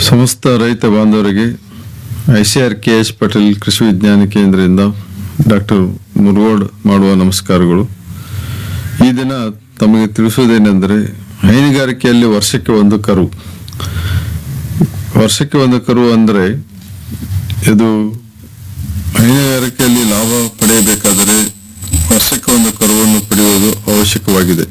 ಸಮಸ್ತ ರೈತ ಬಾಂಧವರಿಗೆ I C R K H Patel ಕೃಷಿ ವಿಜ್ಞಾನ ಕೇಂದ್ರದಿಂದ ಡಾಕ್ಟರ್ ಮುರುಗೋಡ್ ಮಾಡುವ ನಮಸ್ಕಾರಗಳು ಈ ದಿನ ತಮಗೆ ತಿಳಿಸುವುದೇನೆಂದರೆ ಹೈನುಗಾರಿಕೆಯಲ್ಲಿ ವರ್ಷಕ್ಕೆ ಒಂದು ಕರು ವರ್ಷಕ್ಕೆ ಒಂದು ಕರು ಅಂದರೆ ಇದು ಹೈನುಗಾರಿಕೆಯಲ್ಲಿ ಲಾಭ ಪಡೆಯಬೇಕಾದರೆ ವರ್ಷಕ್ಕೆ ಒಂದು ಕರುವನ್ನು ಪಡೆಯುವುದು ಅವಶ್ಯಕವಾಗಿದೆ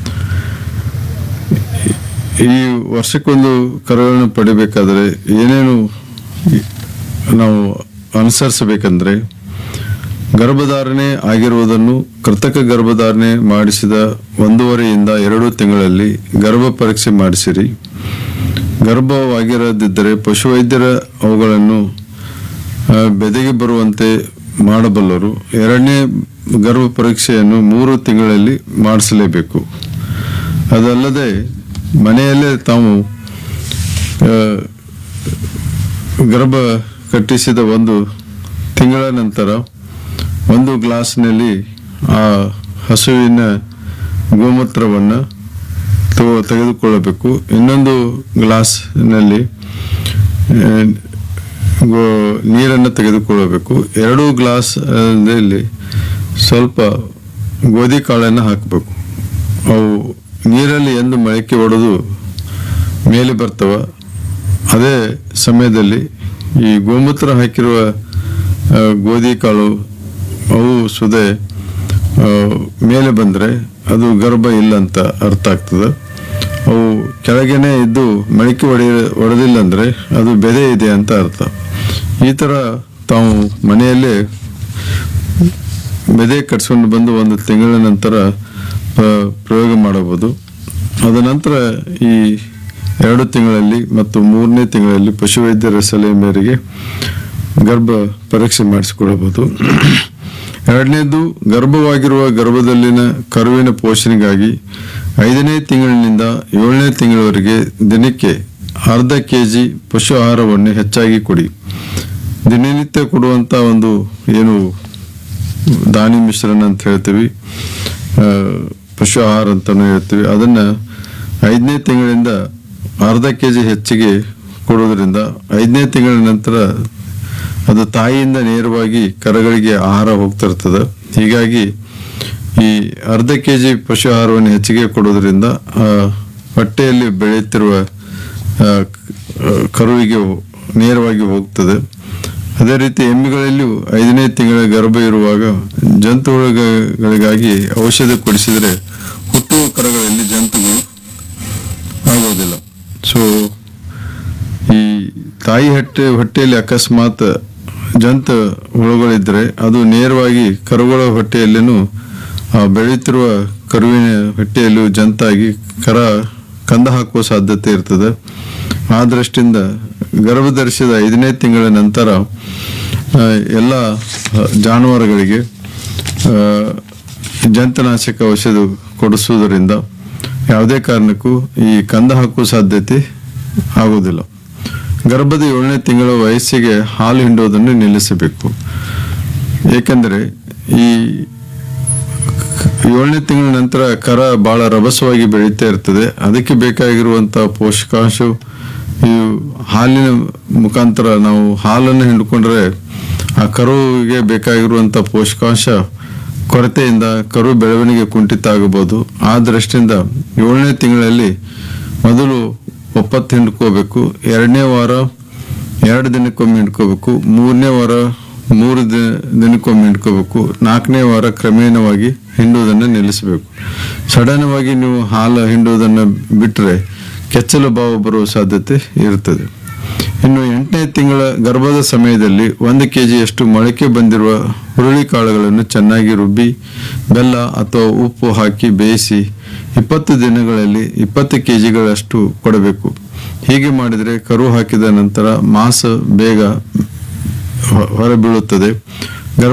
ಈ ವರ್ಷಕ್ಕೊಂದು ಕರುಗಳನ್ನು ಪಡಿಬೇಕಾದರೆ ಏನೇನು ನಾವು ಅನುಸರಿಸಬೇಕಂದ್ರೆ ಗರ್ಭಧಾರಣೆ ಆಗಿರುವುದನ್ನು ಕೃತಕ ಗರ್ಭಧಾರಣೆ ಮಾಡಿಸಿದ ಒಂದೂವರೆಯಿಂದ ಎರಡು ತಿಂಗಳಲ್ಲಿ ಗರ್ಭ ಪರೀಕ್ಷೆ ಮಾಡಿಸಿರಿ ಗರ್ಭವಾಗಿರದಿದ್ದರೆ ಪಶುವೈದ್ಯರ ಅವುಗಳನ್ನು ಆ, ಬೆದೆಗೆ ಬರುವಂತೆ ಮಾಡಬಲ್ಲರು ಎರಡನೇ ಗರ್ಭ ಪರೀಕ್ಷೆಯನ್ನು ಮೂರು ತಿಂಗಳಲ್ಲಿ ಮಾಡಿಸಲೇಬೇಕು ಅದಲ್ಲದೆ ಮನೆಯಲ್ಲೇ ತಾವು ಆ, ಗರ್ಭ ಕಟ್ಟಿಸಿದ ಒಂದು ತಿಂಗಳ ನಂತರ ಒಂದು ಗ್ಲಾಸ್ನಲ್ಲಿ ಆ ಹಸುವಿನ ಗೋಮೂತ್ರವನ್ನು ತಗೊ- ತೆಗೆದುಕೊಳ್ಳಬೇಕು ಇನ್ನೊಂದು ಗ್ಲಾಸ್ನಲ್ಲಿ ಆ, ಗೋ ನೀರನ್ನು ತೆಗೆದುಕೊಳ್ಳಬೇಕು ಎರಡು ಗ್ಲಾಸ್ ದಲ್ಲಿ ಸ್ವಲ್ಪ ಗೋಧಿ ಕಾಳನ್ನು ಹಾಕಬೇಕು ಅವು ನೀರಲ್ಲಿ ಎಂದು ಮೊಳಕೆ ಒಡೆದು ಮೇಲೆ ಬರ್ತವ ಅದೇ ಸಮಯದಲ್ಲಿ ಈ ಗೋಮೂತ್ರ ಹಾಕಿರುವ ಆ, ಗೋಧಿ ಕಾಳು ಅವು ಸುದೆ ಆ, ಮೇಲೆ ಬಂದರೆ ಅದು ಗರ್ಭ ಇಲ್ಲ ಅಂತ ಅರ್ಥ ಆಗ್ತದೆ ಅವು ಕೆಳಗೇನೆ ಇದ್ದು ಮೊಳಕೆ ಒಡೆಯ ಒಡೆದಿಲ್ಲ ಅಂದರೆ ಅದು ಬೆದೆ ಇದೆ ಅಂತ ಅರ್ಥ ಈ ಥರ ತಾವು ಮನೆಯಲ್ಲೇ ಬೆದೆ ಕಟ್ಸ್ಕೊಂಡು ಬಂದು ಒಂದು ತಿಂಗಳ ನಂತರ ಪ್ರ- ಪ್ರಯೋಗ ಮಾಡಬಹುದು ಅದ ನಂತರ ಈ ಎರಡು ತಿಂಗಳಲ್ಲಿ ಮತ್ತು ಮೂರನೇ ತಿಂಗಳಲ್ಲಿ ಪಶುವೈದ್ಯರ ಸಲಹೆ ಮೇರೆಗೆ ಗರ್ಭ ಪರೀಕ್ಷೆ ಮಾಡಿಸಿಕೊಳ್ಳಬಹುದು ಎರಡನೇದು ಗರ್ಭವಾಗಿರುವ ಗರ್ಭದಲ್ಲಿನ ಕರುವಿನ ಪೋಷಣೆಗಾಗಿ ಐದನೇ ತಿಂಗಳಿನಿಂದ ಏಳನೇ ತಿಂಗಳವರೆಗೆ ದಿನಕ್ಕೆ ಅರ್ಧ ಕೆ ಜಿ ಪಶು ಆಹಾರವನ್ನು ಹೆಚ್ಚಾಗಿ ಕೊಡಿ ದಿನನಿತ್ಯ ಕೊಡುವಂಥ ಒಂದು ಏನು ದಾನಿ ಮಿಶ್ರಣ ಅಂತ ಹೇಳ್ತೀವಿ ಆ, ಪಶು ಆಹಾರ ಅಂತಲೂ ಹೇಳ್ತೀವಿ ಅದನ್ನು ಐದನೇ ತಿಂಗಳಿಂದ ಅರ್ಧ ಕೆ ಜಿ ಹೆಚ್ಚಿಗೆ ಕೊಡೋದ್ರಿಂದ ಐದನೇ ತಿಂಗಳ ನಂತರ ಅದು ತಾಯಿಯಿಂದ ನೇರವಾಗಿ ಕರಗಳಿಗೆ ಆಹಾರ ಹೋಗ್ತಿರ್ತದೆ ಹೀಗಾಗಿ ಈ ಅರ್ಧ ಕೆ ಜಿ ಪಶು ಆಹಾರವನ್ನು ಹೆಚ್ಚಿಗೆ ಕೊಡೋದ್ರಿಂದ ಆ, ಹೊಟ್ಟೆಯಲ್ಲಿ ಬೆಳೆಯುತ್ತಿರುವ ಆ, ಕ- ಕರುವಿಗೆ ನೇರವಾಗಿ ಹೋಗ್ತದೆ ಅದೇ ರೀತಿ ಎಮ್ಮೆಗಳಲ್ಲಿಯೂ ಐದನೇ ತಿಂಗಳ ಗರ್ಭ ಇರುವಾಗ ಜಂತುಗಳಿಗಾಗಿ ಔಷಧ ಕೊಡಿಸಿದರೆ ಹುಟ್ಟುವ ಕರಗಳಲ್ಲಿ ಜಂತುಗಳು ಆಗೋದಿಲ್ಲ ಸೊ ಈ ತಾಯಿ ಹೊಟ್ಟೆ ಹೊಟ್ಟೆಯಲ್ಲಿ ಅಕಸ್ಮಾತ್ ಜಂತು ಹುಳುಗಳಿದ್ರೆ ಅದು ನೇರವಾಗಿ ಕರುಗಳ ಹೊಟ್ಟೆಯಲ್ಲಿನೂ ಆ ಬೆಳೆಯುತ್ತಿರುವ ಕರುವಿನ ಹೊಟ್ಟೆಯಲ್ಲೂ ಜಂತಾಗಿ ಕರ ಕಂದ ಹಾಕುವ ಸಾಧ್ಯತೆ ಇರ್ತದೆ ಆ ದೃಷ್ಟಿಯಿಂದ ಗರ್ಭಧರಿಸಿದ ಐದನೇ ತಿಂಗಳ ನಂತರ ಆ, ಎಲ್ಲ ಆ, ಜಾನುವಾರುಗಳಿಗೆ ಆ, ಜಂತುನಾಶಕ ಔಷಧ ಕೊಡಿಸುವುದರಿಂದ ಯಾವುದೇ ಕಾರಣಕ್ಕೂ ಈ ಕಂದ ಹಾಕುವ ಸಾಧ್ಯತೆ ಆಗುವುದಿಲ್ಲ ಗರ್ಭದ ಏಳನೇ ತಿಂಗಳ ವಯಸ್ಸಿಗೆ ಹಾಲು ಹಿಂಡುವುದನ್ನು ನಿಲ್ಲಿಸಬೇಕು ಏಕೆಂದರೆ ಈ ಏಳನೇ ತಿಂಗಳ ನಂತರ ಕರ ಬಹಳ ರಭಸವಾಗಿ ಬೆಳೀತಾ ಇರ್ತದೆ ಅದಕ್ಕೆ ಬೇಕಾಗಿರುವಂಥ ಪೋಷಕಾಂಶ ಈ ಹಾಲಿನ ಮುಖಾಂತರ ನಾವು ಹಾಲನ್ನು ಹಿಂಡ್ಕೊಂಡ್ರೆ ಆ ಕರುವಿಗೆ ಬೇಕಾಗಿರುವಂಥ ಪೋಷಕಾಂಶ ಕೊರತೆಯಿಂದ ಕರು ಬೆಳವಣಿಗೆ ಕುಂಠಿತ ಆಗಬಹುದು ಆ ದೃಷ್ಟಿಯಿಂದ ಏಳನೇ ತಿಂಗಳಲ್ಲಿ ಮೊದಲು ಒಪ್ಪತ್ತು ಹಿಂಡ್ಕೋಬೇಕು ಎರಡನೇ ವಾರ ಎರಡು ದಿನಕ್ಕೊಮ್ಮೆ ಹಿಂಡ್ಕೋಬೇಕು ಮೂರನೇ ವಾರ ಮೂರು ದಿನ ದಿನಕ್ಕೊಮ್ಮೆ ಹಿಂಡ್ಕೋಬೇಕು ನಾಲ್ಕನೇ ವಾರ ಕ್ರಮೇಣವಾಗಿ ಹಿಂಡುವುದನ್ನು ನಿಲ್ಲಿಸಬೇಕು ಸಡನ್ವಾಗಿ ನೀವು ಹಾಲು ಹಿಂಡುವುದನ್ನು ಬಿಟ್ಟರೆ ಕೆಚ್ಚಲು ಭಾವ ಬರುವ ಸಾಧ್ಯತೆ ಇರುತ್ತದೆ ಇನ್ನು ಎಂಟನೇ ತಿಂಗಳ ಗರ್ಭದ ಸಮಯದಲ್ಲಿ ಒಂದು ಕೆ ಜಿಯಷ್ಟು ಮೊಳಕೆ ಬಂದಿರುವ ಹುರುಳಿ ಕಾಳುಗಳನ್ನು ಚೆನ್ನಾಗಿ ರುಬ್ಬಿ ಬೆಲ್ಲ ಅಥವಾ ಉಪ್ಪು ಹಾಕಿ ಬೇಯಿಸಿ ಇಪ್ಪತ್ತು ದಿನಗಳಲ್ಲಿ ಇಪ್ಪತ್ತು ಕೆ ಜಿಗಳಷ್ಟು ಕೊಡಬೇಕು ಹೀಗೆ ಮಾಡಿದರೆ ಕರು ಹಾಕಿದ ನಂತರ ಮಾಂಸ ಬೇಗ ಹೊ- ಹೊರಬೀಳುತ್ತದೆ